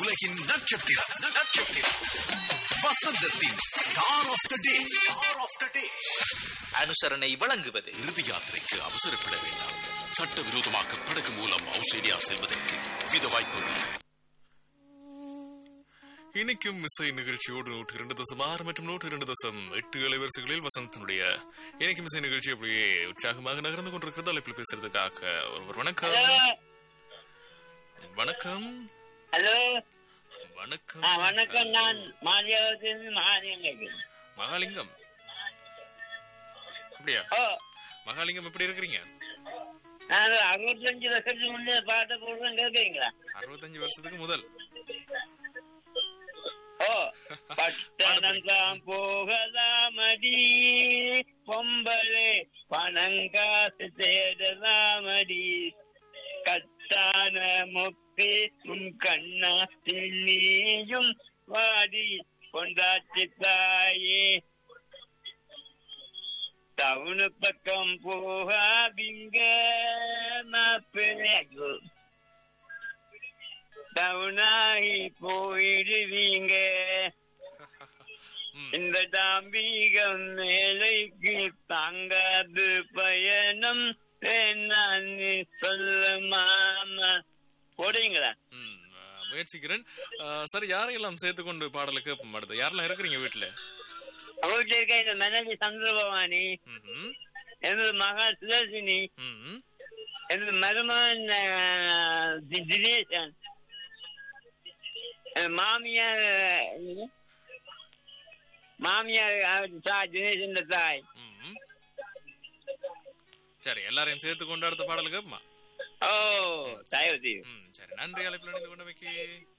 உலகின் நட்சத்திரம் நட்சத்திரம் வசந்தத்தின் star of the day star of the day அனுசரணை வழங்குவது இறுதி யாத்திரைக்கு அவசரப்பட வேண்டாம் சட்டவிரோதமாக படகு மூலம் ஆஸ்திரேலியா செல்வதற்கு வித வாய்ப்புள்ளது இனிக்கும் இசை நிகழ்ச்சியோடு நூற்று இரண்டு தசம் ஆறு மற்றும் நூற்று இரண்டு தசம் எட்டு அலைவரிசைகளில் வசந்தனுடைய இனிக்கும் இசை நிகழ்ச்சி அப்படியே உற்சாகமாக நகர்ந்து கொண்டிருக்கிறது அழைப்பில் பேசுறதுக்காக ஒருவர் வணக்கம் வணக்கம் ஹலோ வணக்கம் ஆ வணக்கம் நான் மாரியாவத்திலிருந்து மகாலிங்கம் கேட்கிறேன் மகாலிங்கம் அப்படியா ஓ மகாலிங்கம் எப்படி இருக்கிறீங்க நான் ஒரு அறுபத்தஞ்சு வருஷத்துக்கு முன்னே பாட்டு போடுறேன் கேட்குறீங்களா அறுபத்தஞ்சு வருஷத்துக்கு முதல் ஓ பட்டணம் தான் போகலாமடி பொம்பளே பணங்காசு தேடலாமடி கத்தான முப்பி உன் கண்ணா நீயும் வாடி கொண்டாச்சு தாயே டவுனு பக்கம் போகாதீங்க மாப்பிள்ளை டவுனாகி போயிடுவீங்க ம். இந்த தாம்பீகம் மேலைக்கு தாங்காது பயணம் நான் சொல்ல மாமா போடுவீங்களா ம், ஆ, முயற்சிக்கிறேன் ஆ, சரி யாரையெல்லாம் சேர்த்து கொண்டு பாடலுக்கு கேட்போம் அடுத்து யாரெல்லாம் இருக்கிறீங்க வீட்டுல அவர்கிட்ட இருக்க இந்த மனைவி சந்திரபவானி ம்ஹும். எனது மகா சுதர்சினி ம்ஹும். எனது மருமகன் அஹ், தி- தினேசன் என் மாமியார் அஹ், மாமியார் அவர் தாய் தினேசன் தாய் ம்ஹும். சரி எல்லாரையும் சேர்த்து கொண்டு அடுத்த பாடலுக்கு கேட்போமா ஓ தயவு செய்து ம் சரி நன்றி அழைப்பில் இணைந்து கொண்டமைக்கு